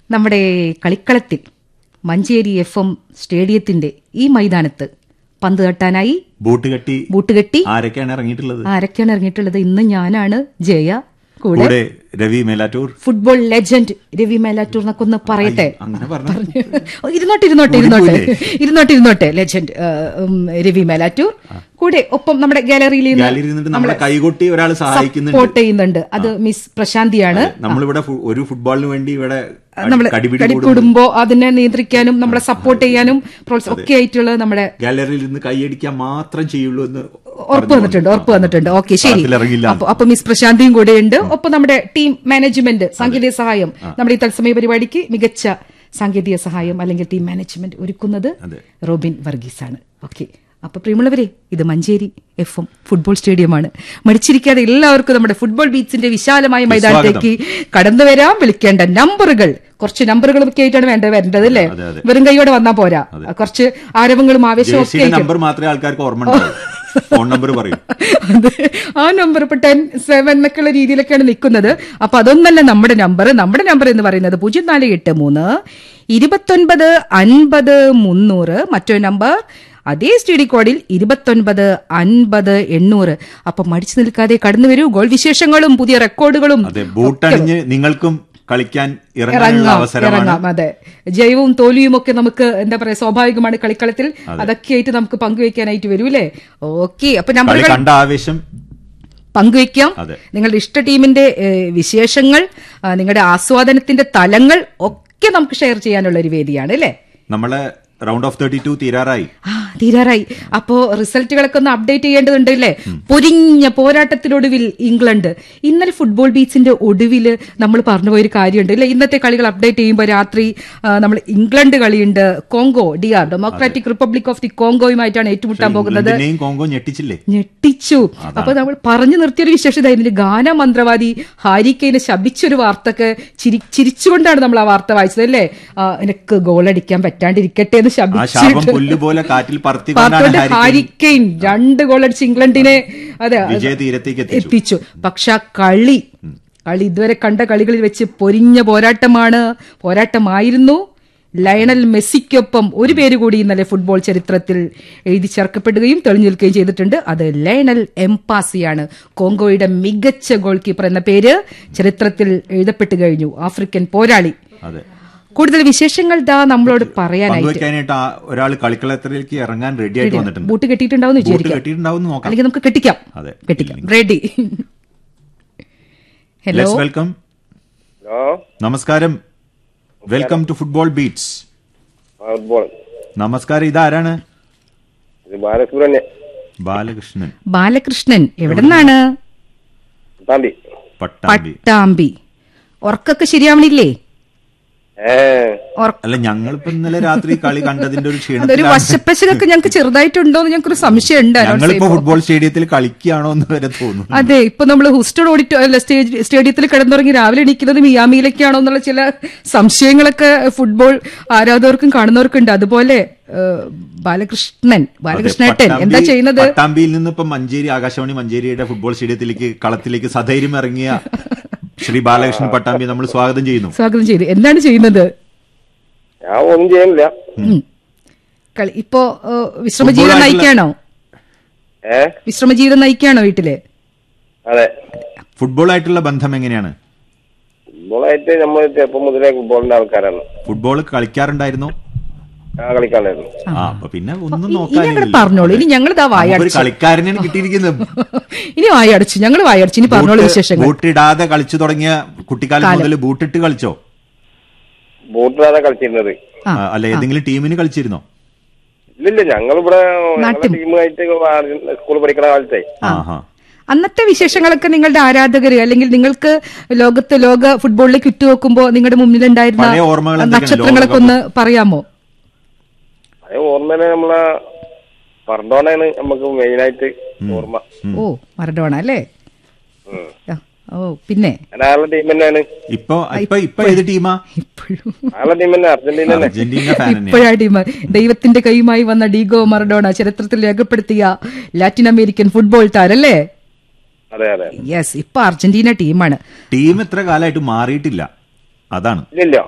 നമ്മുടെ കളിക്കളത്തിൽ Manjeri F M സ്റ്റേഡിയത്തിന്റെ ഈ മൈതാനത്ത് പന്ത് തട്ടാനായി ബൂട്ട് കെട്ടി ബൂട്ട് കെട്ടി ആരൊക്കെയാണ് ഇറങ്ങിയിട്ടുള്ളത് ആരൊക്കെയാണ് ഇറങ്ങിയിട്ടുള്ളത് ഇന്ന് ഞാനാണ് ജയ കൂടെ കൂടെ രവി മേലാറ്റൂർ ഫുട്ബോൾ ലെജൻഡ് രവി മേലാറ്റൂർ എന്നൊക്കെ ഒന്ന് പറയട്ടെ അങ്ങനെ പറഞ്ഞു ഓ, ഇരുന്നോട്ടെ ഇരുന്നോട്ടെ ഇരുന്നോട്ടെ ഇരുന്നോട്ടെ ഇരുന്നോട്ടെ ലെജൻഡ് രവി മേലാറ്റൂർ കൂടെ ഒപ്പം നമ്മുടെ ഗാലറിയിൽ നിന്ന് ഗാലറിയിൽ നിന്നിട്ട് നമ്മളെ കൈകൊട്ടി ഒരാൾ സഹായിക്കുന്നുണ്ട് സപ്പോർട്ട് ചെയ്യുന്നുണ്ട് അത് മിസ് പ്രശാന്തിയാണ് നമ്മളിവിടെ ഫു- ഒരു ഫുട്ബോളിന് വേണ്ടി ഇവിടെ നമ്മൾ കടിപിടി കൂടും കൂടുമ്പോ അതിനെ നിയന്ത്രിക്കാനും നമ്മളെ സപ്പോർട്ട് ചെയ്യാനും പ്രോത്സാ- ഒക്കെ ആയിട്ടുള്ളത് നമ്മുടെ ഗാലറിയിൽ നിന്ന് കൈയടിക്കാൻ മാത്രം ചെയ്യുള്ളൂ എന്ന് ഉറപ്പ് വന്നിട്ടുണ്ട് ഉറപ്പ് വന്നിട്ടുണ്ട് ഓക്കെ ശരി കളത്തിലിറങ്ങില്ല. അപ്പൊ അപ്പൊ മിസ് പ്രശാന്തിയും കൂടെ ഉണ്ട് ഒപ്പം നമ്മുടെ ടീം മാനേജ്മെന്റ് സാങ്കേതിക സഹായം നമ്മുടെ ഈ തത്സമയ പരിപാടിക്ക് മികച്ച സാങ്കേതിക സഹായം അല്ലെങ്കിൽ ടീം മാനേജ്മെന്റ് ഒരുക്കുന്നത് അതെ. റോബിൻ വർഗീസ് ആണ് ഓക്കെ അപ്പൊ പ്രിയമുള്ളവരെ ഇത് മഞ്ചേരി എഫ് എം ഫുട്ബോൾ സ്റ്റേഡിയമാണ് മടിച്ചിരിക്കാതെ എല്ലാവർക്കും നമ്മുടെ ഫുട്ബോൾ ബീച്ചിന്റെ വിശാലമായ മൈതാനത്തേക്ക് കടന്നു വരാം വിളിക്കേണ്ട നമ്പറുകൾ കുറച്ച് നമ്പറുകളൊക്കെ ആയിട്ടാണ് വേണ്ടത് വരേണ്ടത് അല്ലേ അതെ, അതെ. വെറും കൈയോടെ വന്നാൽ പോരാ കുറച്ച് ആരവങ്ങളും ആവേശവും ഒക്കെ ജേഴ്സിയുടെ ആയിട്ട് നമ്പർ മാത്രമേ ആൾക്കാർക്ക് ഓർമ്മ ഉണ്ടാവൂ ഫോൺ നമ്പർ പറയും അത് ആ നമ്പർ ഇപ്പൊ ടെൻ സെവൻ എന്നൊക്കെയുള്ള രീതിയിലൊക്കെയാണ് നിൽക്കുന്നത് അപ്പൊ അതൊന്നല്ല നമ്മുടെ നമ്പർ നമ്മുടെ നമ്പർ എന്ന് പറയുന്നത് പൂജ്യം നാല് എട്ട് മൂന്ന് ഇരുപത്തൊൻപത് അൻപത് മുന്നൂറ് മറ്റൊരു നമ്പർ അതേ സ്റ്റഡി കോഡിൽ ഇരുപത്തൊൻപത് അൻപത് എണ്ണൂറ് അപ്പൊ മടിച്ചു നിൽക്കാതെ കടന്നു വരൂ ഗോൾ വിശേഷങ്ങളും പുതിയ റെക്കോർഡുകളും അതെ ബൂട്ടണിഞ്ഞ് നിങ്ങൾക്കും കളിക്കാൻ ഇറങ്ങാനുള്ള ഇറങ്ങാം അവസരമാണ് ഇറങ്ങാം അതെ ജയവും തോൽവിയും ഒക്കെ നമുക്ക് എന്താ പറയാ സ്വാഭാവികമാണ് കളിക്കളത്തിൽ അതൊക്കെ ആയിട്ട് നമുക്ക് പങ്കുവെക്കാനായിട്ട് വരൂ അല്ലേ ഓക്കെ അപ്പൊ കളി നമ്പറുകൾ കണ്ട ആവേശം പങ്കുവെക്കാം അതെ. നിങ്ങളുടെ ഇഷ്ട ടീമിന്റെ ഏഹ്, വിശേഷങ്ങൾ ആ, നിങ്ങളുടെ ആസ്വാദനത്തിന്റെ തലങ്ങൾ ഒക്കെ നമുക്ക് ഷെയർ ചെയ്യാനുള്ള ഒരു വേദിയാണ് അല്ലേ നമ്മളെ റൗണ്ട് ഓഫ് തേർട്ടി ടു തീരാറായി ആ തീരാറായി അപ്പോ റിസൾട്ടുകളൊക്കെ ഒന്ന് അപ്ഡേറ്റ് ചെയ്യേണ്ടതുണ്ട് അല്ലേ പൊരിഞ്ഞ പോരാട്ടത്തിനൊടുവിൽ ഇംഗ്ലണ്ട് ഇന്നലെ ഫുട്ബോൾ ബീച്ചിന്റെ ഒടുവില് നമ്മൾ പറഞ്ഞു പോയൊരു കാര്യമുണ്ട് അല്ലെ ഇന്നത്തെ കളികൾ അപ്ഡേറ്റ് ചെയ്യുമ്പോൾ രാത്രി ആ, നമ്മൾ ഇംഗ്ലണ്ട് കളിയുണ്ട് Congo D R Democratic Republic of the കോങ്കോയുമായിട്ടാണ് ഏറ്റുമുട്ടാൻ പോകുന്നത് ഇംഗ്ലണ്ടിനെയും കോങ്കോ ഞെട്ടിച്ചില്ലേ ഞെട്ടിച്ചു അപ്പൊ നമ്മൾ പറഞ്ഞു നിർത്തിയൊരു വിശേഷത ഇതിന്റെ ഗാന മന്ത്രവാദി ഹാരിക്കൈനെ ശപിച്ചൊരു വാർത്തക്ക് ചിരി ചിരിച്ചുകൊണ്ടാണ് നമ്മൾ ആ വാർത്ത വായിച്ചത് അല്ലേ ആ, എനിക്ക് ഗോളടിക്കാൻ പറ്റാണ്ടിരിക്കട്ടെ എന്ന് ആ ശാപം ശപിച്ചിട്ട് പുല്ല് പോലെ കാറ്റിൽ പറത്തിക്കൊണ്ടാണ് പാർത്തോട്ട് ഹാരി കെയ്ൻ ഹാരിക്കെയിൻ രണ്ട് ഗോളടിച്ച് ഇംഗ്ലണ്ടിനെ അതെ വിജയ തീരത്തേക്ക് എത്തിച്ചു എത്തിച്ചു പക്ഷെ ആ കളി കളി ഇതുവരെ കണ്ട കളികളിൽ വെച്ച് പൊരിഞ്ഞ പോരാട്ടമാണ് പോരാട്ടമായിരുന്നു ലയണൽ മെസ്സിക്കൊപ്പം ഒരു പേര് കൂടി ഇന്നലെ ഫുട്ബോൾ ചരിത്രത്തിൽ എഴുതി ചേർക്കപ്പെടുകയും തെളിഞ്ഞു നിൽക്കുകയും ചെയ്തിട്ടുണ്ട് അത് ലയണൽ എംപാസിയാണ് കോങ്കോയുടെ മികച്ച ഗോൾ കീപ്പർ എന്ന പേര് ചരിത്രത്തിൽ എഴുതപ്പെട്ടു കഴിഞ്ഞു ആഫ്രിക്കൻ പോരാളി അതെ കൂടുതൽ വിശേഷങ്ങൾ ദാ നമ്മളോട് പറയാനായിട്ട് പങ്കുവെക്കാനായിട്ട് ആ ഒരാൾ കളിക്കളത്തിലേക്ക് ഇറങ്ങാൻ റെഡി ആയിട്ട് വന്നിട്ടുണ്ട് ബൂട്ട് കെട്ടിയിട്ടുണ്ടാവും ബൂട്ട് വിചാരിക്കാം കെട്ടിയിട്ടുണ്ടാവും നോക്കാം അല്ലെങ്കിൽ നമുക്ക് കെട്ടിക്കാം അതെ. കെട്ടിക്കാം ready hello let's welcome hello നമസ്കാരം welcome to football beats football നമസ്കാരം ഇതാരാണ് ഇത് ബാലസുബ്രഹ്മണ്യ ബാലകൃഷ്ണൻ ബാലകൃഷ്ണൻ എവിടെ നിന്നാണ് താമ്പി പട്ടാമ്പി പട്ടാമ്പി ഉറക്കൊക്കെ ശരിയാവണില്ലേ ഏ ഉറക്ക- അല്ല ഞങ്ങളിപ്പോ ഇന്നലെ രാത്രി കളി കണ്ടതിന്റെ ഒരു അതൊരു ക്ഷീണത്തിലാണ് വശപ്പശകൊക്കെ ഞങ്ങൾക്ക് ചെറുതായിട്ടുണ്ടോ എന്ന് ഞങ്ങൾക്കൊരു സംശയം ഉണ്ട് announce ഞങ്ങളിപ്പോ ചെയ്യുമ്പോ. ഫുട്ബോൾ സ്റ്റേഡിയത്തിൽ കളിക്കുകയാണോ എന്ന് വരെ തോന്നുന്നു അതെ ഇപ്പൊ നമ്മൾ ഹൂസ്റ്റൺ ഓഡിറ്റോ അല്ല സ്റ്റേജ് സ്റ്റേഡിയത്തിൽ കിടന്നുറങ്ങി രാവിലെ എണീക്കുന്നത് മിയാമിയിലേക്കാണോ എന്നുള്ള ചില സംശയങ്ങളൊക്കെ ഫുട്ബോൾ ആരാധകർക്കും കാണുന്നവർക്കും ഉണ്ട് അതുപോലെ ഏഹ്, ബാലകൃഷ്ണൻ ബാലകൃഷ്ണേട്ടൻ പട്ടാമ്പി- എന്താ ചെയ്യുന്നത് പട്ടാമ്പിയിൽ നിന്ന് ഇപ്പൊ മഞ്ചേരി ആകാശവാണി മഞ്ചേരിയുടെ ഫുട്ബോൾ സ്റ്റേഡിയത്തിലേക്ക് കളത്തിലേക്ക് സധൈര്യം ഇറങ്ങിയ ശ്രീ ബാലകൃഷ്ണൻ പട്ടാമ്പി നമ്മൾ സ്വാഗതം ചെയ്യുന്നു സ്വാഗതം ചെയ്തു എന്താണ് ചെയ്യുന്നത് ഞാൻ ഒന്നും ചെയ്യുന്നില്ല ഉം. കളി ഇപ്പോ ഏഹ്, വിശ്രമജീവിതം ഫുട്ബോളായിട്ടുള്ള- നയിക്കാണോ ഏ വിശ്രമജീവിതം നയിക്കാണോ വീട്ടില് അതെ ഫുട്ബോളായിട്ടുള്ള ബന്ധം എങ്ങനെയാണ് ഫുട്ബോളായിട്ട് നമ്മൾ ചെറുപ്പം മുതലേ ഫുട്ബോളിന്റെ ആൾക്കാരാണ് ഫുട്ബോൾ കളിക്കാറുണ്ടായിരുന്നോ ആ കളിക്കാണ്ടായിരുന്നു ആ അപ്പൊ പിന്നെ ഒന്നും ഇനി നോക്കാനില്ല അങ്ങോട്ട് പറഞ്ഞോളൂ ഇനി ഞങ്ങൾ ഇതാ ഒരു വായടച്ചു കളിക്കാരനാണ് കിട്ടിയിരിക്കുന്നത് ഇനി വായടച്ചു ഞങ്ങൾ വായടച്ചു ഇനി പറഞ്ഞോളൂ ബൂട്ട്- വിശേഷങ്ങൾ ബൂട്ടിടാതെ കളിച്ചു തുടങ്ങിയ കുട്ടിക്കാലം മുതൽ ബൂട്ടിട്ട് കളിച്ചോ ബോട്ടിലാണ് കളിച്ചിരുന്നത് ആ, ആ, അല്ല ഏതെങ്കിലും ടീമിന് കളിച്ചിരുന്നോ ഇല്ലില്ല ഞങ്ങളിവിടെ നാട്ടിൽ- ടീമായിട്ട് സ്കൂളിൽ പഠിക്കണ കാലത്തെ ആഹാ അന്നത്തെ വിശേഷങ്ങളൊക്കെ നിങ്ങളുടെ ആരാധകര് അല്ലെങ്കിൽ നിങ്ങൾക്ക് ലോകത്ത് ലോക ഫുട്ബോളിലേക്ക് ഉറ്റുനോക്കുമ്പോ നിങ്ങളുടെ മുന്നിലുണ്ടായിരുന്ന പഴയ ഓർമ്മകൾ എന്തൊക്കെയാണ്? നക്ഷത്രങ്ങളൊക്കെ ഒന്ന് പറയാമോ അത് ഓർമ്മയില് നമ്മളെ മറഡോണയാണ് നമുക്ക് മെയിനായിട്ട് ഓർമ്മ ഓ മറഡോണ അല്ലേ ഉം. ആ, ഓ പിന്നെ ഞാൻ ആളുടെ ടീം തന്നെയാണ് ഇപ്പൊ ഇപ്പൊ ഇപ്പൊ ഏത് ടീമാ ഇപ്പോഴും ആളുടെ ടീം തന്നെ അർജന്റീന തന്നെ അർജന്റീന ഫാൻ തന്നെയാണ് ഇപ്പോഴാ ടീം ദൈവത്തിന്റെ കൈയുമായി വന്ന ഡീഗോ മറഡോണ ചരിത്രത്തിൽ രേഖപ്പെടുത്തിയ ലാറ്റിൻ അമേരിക്കൻ ഫുട്ബോൾ താരല്ലേ അതെ അതെ യെസ് ഇപ്പൊ അർജന്റീന ടീമാണ് ടീം എത്ര കാലമായിട്ട് മാറിയിട്ടില്ല അതാണ് ഇല്ലില്ല